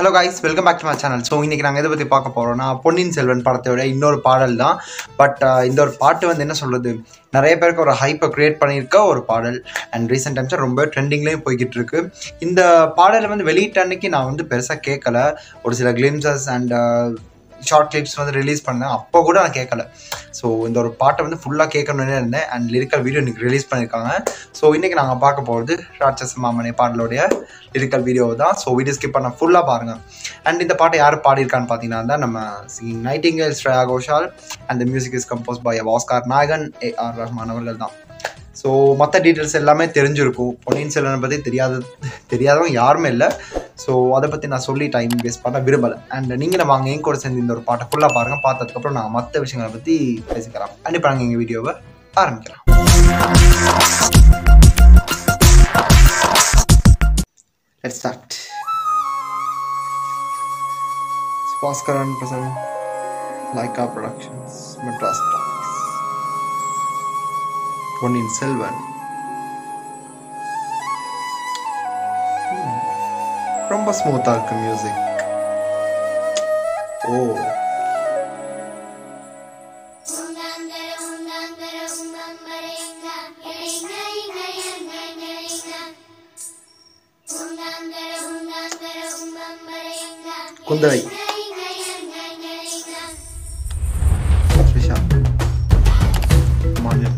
Hello guys welcome back to my channel so இன்றைக்கி நாங்கள் எதை பற்றி பார்க்க போகிறோம்னா பொன்னியின் செல்வன் படத்தோட இன்னொரு பாடல் தான் பட் இந்த ஒரு பாட்டு வந்து என்ன சொல்கிறது நிறைய பேருக்கு ஒரு ஹைப்பை க்ரியேட் பண்ணியிருக்க ஒரு பாடல் அண்ட் ரீசெண்ட் டைம்ஸில் ரொம்ப ட்ரெண்டிங்லேயும் போய்கிட்டு இருக்கு இந்த பாடலை வந்து வெளியிட்ட அன்னைக்கு நான் வந்து பெருசாக கேட்கல ஒரு சில கிளிம்சஸ் அண்ட் ஷார்ட் கிளிப்ஸ் வந்து ரிலீஸ் பண்ணேன் அப்போ கூட நான் கேட்கல ஸோ இந்த ஒரு பாட்டை வந்து ஃபுல்லாக கேட்கணுன்னே இருந்தேன் அண்ட் லிரிக்கல் வீடியோ இன்றைக்கி ரிலீஸ் பண்ணியிருக்காங்க ஸோ இன்றைக்கி நாங்கள் பார்க்க போகிறது ராட்சச மாமனை பாடலோடைய லிரிக்கல் வீடியோ தான் ஸோ வீடியோ ஸ்கிப் பண்ண ஃபுல்லாக பாருங்கள் அண்ட் இந்த பாட்டை யார் பாடியிருக்கான்னு பார்த்தீங்கன்னா தான் நம்ம singing nightingale Shreya Ghoshal and the music is compose by வாஸ்கார் நாயகன் ஏ ஆர் ரஹ்மான் அவர்கள் தான் ஸோ மற்ற டீட்டெயில்ஸ் எல்லாமே தெரிஞ்சிருக்கும் பொன்னியின் செல்வனை பற்றி தெரியாத தெரியாதவங்க யாருமே இல்லை ஸோ அதை பற்றி நான் சொல்லி டைம் வேஸ்ட் பண்ண விரும்பலை அண்ட் நீங்கள் நம்ம அங்கே எங்க கூட சேர்ந்து இந்த ஒரு பாட்டை ஃபுல்லாக பாருங்கள் பார்த்ததுக்கப்புறம் நான் மற்ற விஷயங்களை பற்றி பேசிக்கலாம் அண்ட் இப்போ நாங்கள் எங்கள் வீடியோவை ஆரம்பிக்கலாம் Let's start. It's Bhaskar and present Laika Productions, Madras Talks. பொன்னியின் செல்வன் ரொம்ப ஸ்மூத்தாக இருக்கு மியூசிக் ஓ குந்தவை த்ரிஷா மாநில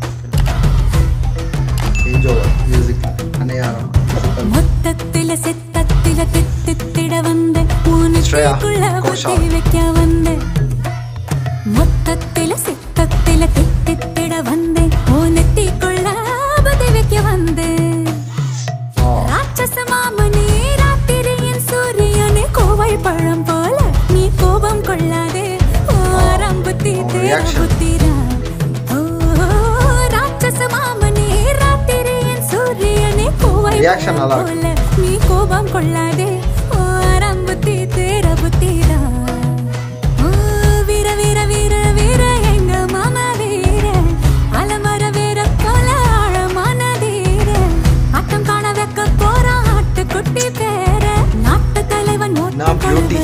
ஏஞ்சோவர் மியூசிக் அன்னையாரம் மொத்தத்தில செத்தத்தில தித்தித்திட வந்த ஸ்ரேயா உனக்குள்ள கோஷால். ஒத்தி வைக்க வந்த மொத்தத்தில செத்தத்தில தித்தித்திட வந்த உனத்திக்குள்ள பதி வைக்க வந்த ஆ ராட்சச மாமனே ராத்திரியின் சூரியனே கோவை பழம் போல நீ கோபம் கொள்ளாதே ஓ அரம்புத்தி Oh, தேர reaction. புத்திரா ஓ ராட்சச மாமனே ராத்திரியின் சூரியனே கோவை Reaction நல்லா இருக்கு. போல நீ கோபம் கொள்ளாதே ஓ அரம்புத்தி தேர புத்திரா ஓ வீர வீர வீர வீர எங்க மாமா வீர அலமர வீர போல ஆழமான தீர ஆட்டம் காண வைக்க போறான் ஆட்டுக்குட்டி பேர நாட்டு தலைவன் நான் beauty.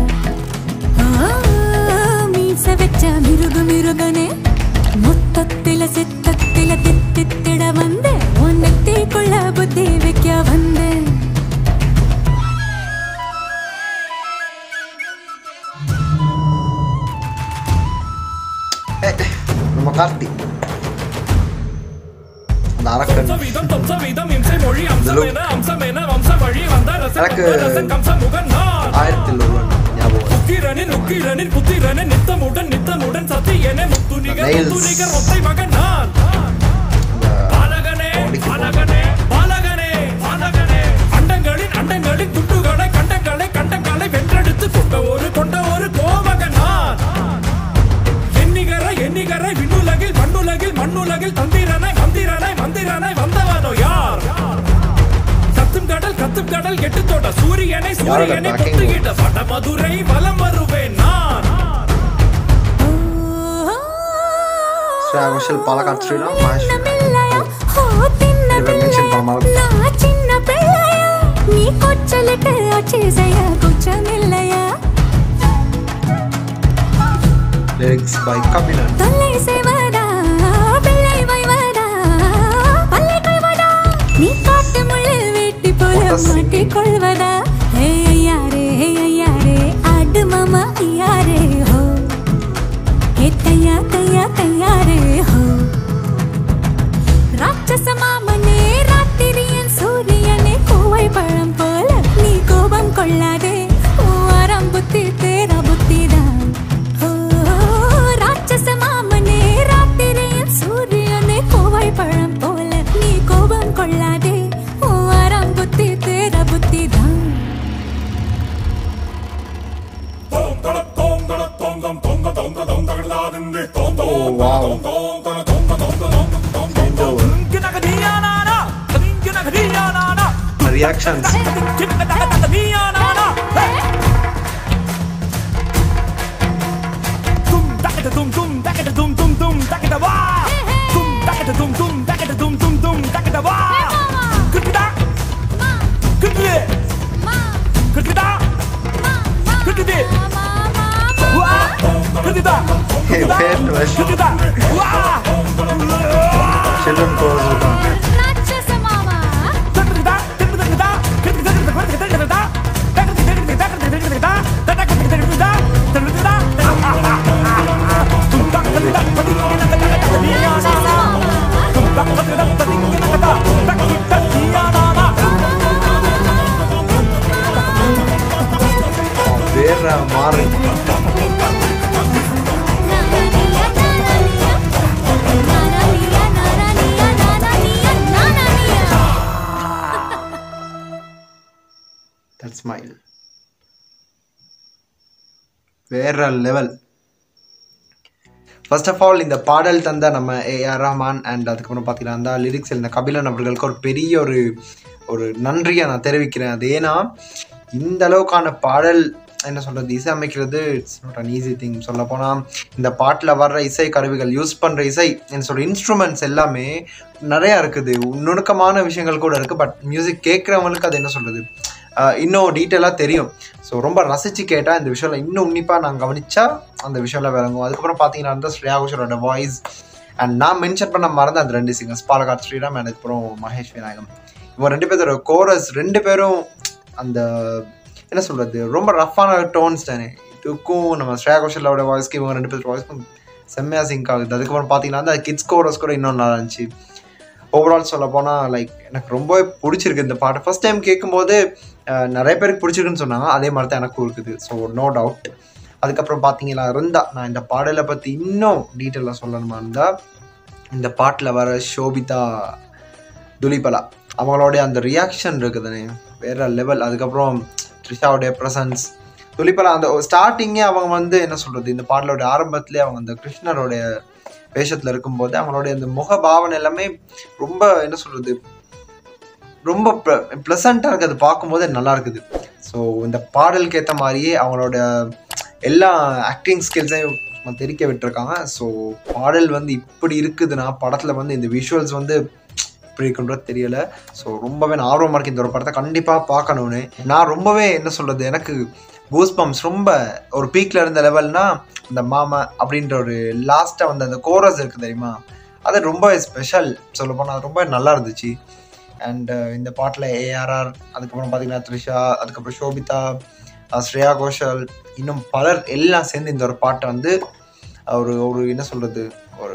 மீச வச்ச மிருகு மிருகனே மொத்தத்தில சித்தத்தில தித்தித்திட வந்து உன்னத்திக்குள்ள புத்தி வைக்க வந்தேன் ஏய், நம்ம கார்த்தி அந்த அரக்கன் சவிதம் தம்சவிதம் இம்சை மொழி Hello. அம்சமென அம்சமென வம்ச வழி வந்த ரசன் எனக்கு ரசன் கம்ச முகன் நான் ஆயிரத்தில் ஒருவன் ஞாபகம் வருது. உக்கிரனின் உக்கிரனின் புத்திரனின் நித்தமுடன் நித்தமுடன் சத்தியனே முத்துநிகர் Nails. முத்துநிகர் ஒத்தை மகன் நான் அந்த பாலகனே பாடிக்கு பாலகனே பாலகனே பாலகனே அண்டங்களின் அண்டங்களின் துண்டுகளை கண்டங்களை கண்டங்களை வென்றெடுத்து கொண்ட ஒரு கொண்ட ஒரு கோமகன் நான் எண்ணிகர எண்ணிகர விண்ணுலகில் மண்ணுலகில் மண்ணுலகில் தந்திரனை மந்திரனை மந்திரனை வந்தவனோ யார் கத்தும் கடல் கத்தும் கடல் எட்டு தோட்ட சூரியனை சூரியனை backing பொத்துகிட்ட வடமதுரை வலம் வருவேன் நான் ஸ்ரேயா கோஷல் பாலக்காட் ஸ்ரீராம் மகேஷ் சின்னமில்லையா? ஓ, தின்னமில்லையா? mention பண்ண நான் சின்ன பிள்ளையா? நீ கொச்சலிட்டு ஆட்சி செய்ய குற்றமில்லையா? லிரிக்ஸ் பை கபிலன் தொல்லை செய்வதா? பிள்ளை வைவதா? பல்லை கொய்வதா? நீ காட்டு முள்ளில் வெட்டி போல What a singing. மாட்டிக் கொள்வதா? ஏய் ஐயாரே, ஏய் ஐயாரே, ஆடு மாமா ஐயாரே, ஹோ. ஏ தையா, தையா, தையாரே, ஹோ. ராட்சச மாமனே ராத்திரியின் சூரியனே கோவை பழம் போல நீ கோபம் கொள்ளாதே ஓ அறம் புத்தி தேர புத்திதான் ஓ ராட்சச மாமனே ராத்திரியின் சூரியனே கோவை பழம் போல நீ கோபம் கொள்ளாதே ஓ அறம் புத்தி தேர புத்திதான் ஓ வாவ் ஏஞ்சோவர் ரியாக்ஷன்ஸ் Good வேற மாறு தட் ஸ்மைல் வேற லெவல் ஃபர்ஸ்ட் ஆஃப் ஆல் இந்த பாடல் தந்த நம்ம ஏஆர் ரஹ்மான் அண்ட் அதுக்கப்புறம் பார்த்தீங்கன்னா அந்த லிரிக்ஸ் இந்த கபிலன் அவர்களுக்கு ஒரு பெரிய ஒரு ஒரு நன்றியை நான் தெரிவிக்கிறேன் அது ஏன்னா இந்த அளவுக்கான பாடல் என்ன சொல்கிறது இசை அமைக்கிறது it's not an easy thing சொல்ல போனால் இந்த பாட்டில் வர்ற இசை கருவிகள் யூஸ் பண்ணுற இசை என்ன சொல்ற இன்ஸ்ட்ருமெண்ட்ஸ் எல்லாமே நிறையா இருக்குது நுணுக்கமான விஷயங்கள் கூட இருக்குது பட் மியூசிக் கேட்குறவங்களுக்கு அது என்ன சொல்கிறது இன்னும் டீட்டெயிலாக தெரியும் ஸோ ரொம்ப ரசித்து கேட்டால் இந்த விஷயம் இன்னும் உன்னிப்பாக நான் கவனிச்சா அந்த விஷயம்லாம் விளங்கும் அதுக்கப்புறம் பார்த்தீங்கன்னா வந்து ஸ்ரேயா கோஷலோட வாய்ஸ் அண்ட் நான் மென்ஷன் பண்ண மறந்த அந்த ரெண்டு சிங்கர்ஸ் பாலகாட் ஸ்ரீராம் and அதுக்கப்புறம் மகேஷ் விநாயகம் இவங்க ரெண்டு பேரோட கோரஸ் ரெண்டு பேரும் அந்த என்ன சொல்கிறது ரொம்ப ரஃப்பான டோன்ஸ் தானே இதுக்கும் நம்ம ஸ்ரேயா கோஷலோட வாய்ஸ்க்கு இவங்க ரெண்டு பேரோட வாய்ஸ்க்கும் செம்மையாக சிங்க் ஆகுது அதுக்கப்புறம் பார்த்தீங்கன்னா அந்த கிட்ஸ் கோரஸ் கூட இன்னும் நல்லா இருந்துச்சு ஓவரால் சொல்ல போனால் லைக் எனக்கு ரொம்பவே பிடிச்சிருக்கு இந்த பாட்டு ஃபர்ஸ்ட் டைம் கேட்கும்போது அஹ், நிறைய பேருக்கு பிடிச்சிருக்குன்னு சொன்னாங்க அதே மாதிரி தான் எனக்கும் இருக்குது ஸோ நோ டவுட் அதுக்கப்புறம் பார்த்தீங்கன்னா இருந்தா நான் இந்த பாடலை பற்றி இன்னும் டீட்டெயிலாக சொல்லணுமா இருந்தால் இந்த பாட்டில் வர ஷோபிதா துலிபலா அவங்களுடைய அந்த ரியாக்ஷன் இருக்குதுனே வேற லெவல் அதுக்கப்புறம் த்ரிஷாவுடைய ப்ரெசன்ஸ் துலிபலா அந்த ஸ்டார்டிங்கே அவங்க வந்து என்ன சொல்கிறது இந்த பாடலோட ஆரம்பத்திலே அவங்க அந்த கிருஷ்ணருடைய வேஷத்தில் இருக்கும்போது அவங்களுடைய அந்த முக பாவனை எல்லாமே ரொம்ப என்ன சொல்கிறது ரொம்ப ப்ளசண்ட்டாக இருக்குது அது பார்க்கும்போது நல்லா இருக்குது ஸோ இந்த பாடலுக்கு ஏற்ற மாதிரியே அவங்களோட எல்லா ஆக்டிங் ஸ்கில்ஸையும் சும்மா தெரிக்க விட்டுருக்காங்க ஸோ பாடல் வந்து இப்படி இருக்குதுன்னா படத்தில் வந்து இந்த விஷுவல்ஸ் வந்து இப்படி இருக்குன்றது தெரியல ஸோ ரொம்பவே நான் ஆர்வமாக இருக்கு இந்த ஒரு படத்தை கண்டிப்பாக பார்க்கணும்னு நான் ரொம்பவே என்ன சொல்கிறது எனக்கு கூஸ் பம்ப்ஸ் ரொம்ப ஒரு பீக்கில் இருந்த லெவல்னா இந்த மாமா அப்படின்ற ஒரு லாஸ்ட்டாக வந்து அந்த கோரஸ் இருக்குது தெரியுமா அது ரொம்ப ஸ்பெஷல் சொல்ல போனால் ரொம்ப நல்லா இருந்துச்சு அண்ட் இந்த பாட்டில் ஏஆர்ஆர் அதுக்கப்புறம் பார்த்தீங்கன்னா த்ரிஷா அதுக்கப்புறம் ஷோபிதா அஹ் ஸ்ரேயா கோஷல் இன்னும் பலர் எல்லாம் சேர்ந்து இந்த ஒரு பாட்டை வந்து ஒரு ஒரு என்ன சொல்கிறது ஒரு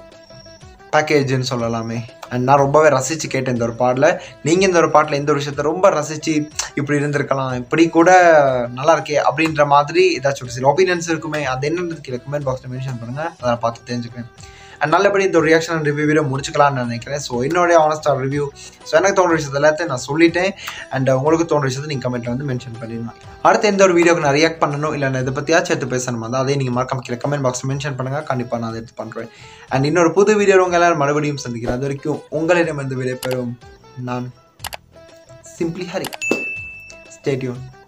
பேக்கேஜ்னு சொல்லலாமே அண்ட் நான் ரொம்பவே ரசித்து கேட்டேன் இந்த ஒரு பாட்டில் நீங்கள் இந்த ஒரு பாட்டில் இந்த ஒரு விஷயத்த ரொம்ப ரசித்து இப்படி இருந்திருக்கலாம் இப்படி கூட நல்லா இருக்கே அப்படின்ற மாதிரி ஏதாச்சும் ஒரு சில ஒப்பீனியன்ஸ் இருக்குமே அது என்னன்றது கீழே கமெண்ட் பாக்ஸில் மென்ஷன் பண்ணுங்கள் அதை நான் பார்த்து தெரிஞ்சுக்கிறேன் அண்ட் நல்லபடி இந்த ஒரு ரியாக்ஷன் ரிவ்யூ வீடியோ முடிச்சுக்கலாம்னு நான் நினைக்கிறேன் ஸோ என்னுடைய ஆனஸ்டார் ரிவ்யூ ஸோ எனக்கு தோன்ற விஷயத்தை எல்லாத்தையும் நான் சொல்லிட்டேன் அண்ட் உங்களுக்கு தோன்ற விஷயத்தை நீங்கள் கமெண்ட்டில் வந்து மென்ஷன் பண்ணிடலாம் அடுத்து எந்த ஒரு வீடியோக்கு நான் ரியாக்ட் பண்ணணும் இல்லை நான் இதை பற்றியாச்சும் எடுத்து பேசணுமா தான் அதே நீங்கள் மறக்காம கீழே கமெண்ட் பாக்ஸ் மென்ஷன் பண்ணுங்கள் கண்டிப்பாக நான் அதை எடுத்து பண்ணுறேன் அண்ட் இன்னொரு புது வீடியோ உங்கள் எல்லாரும் மறுபடியும் சந்திக்கிறேன் அது வரைக்கும் உங்களிடம் இருந்து விடைபெறும் நான் சிம்பிளி ஹரி ஸ்டேட்யூன்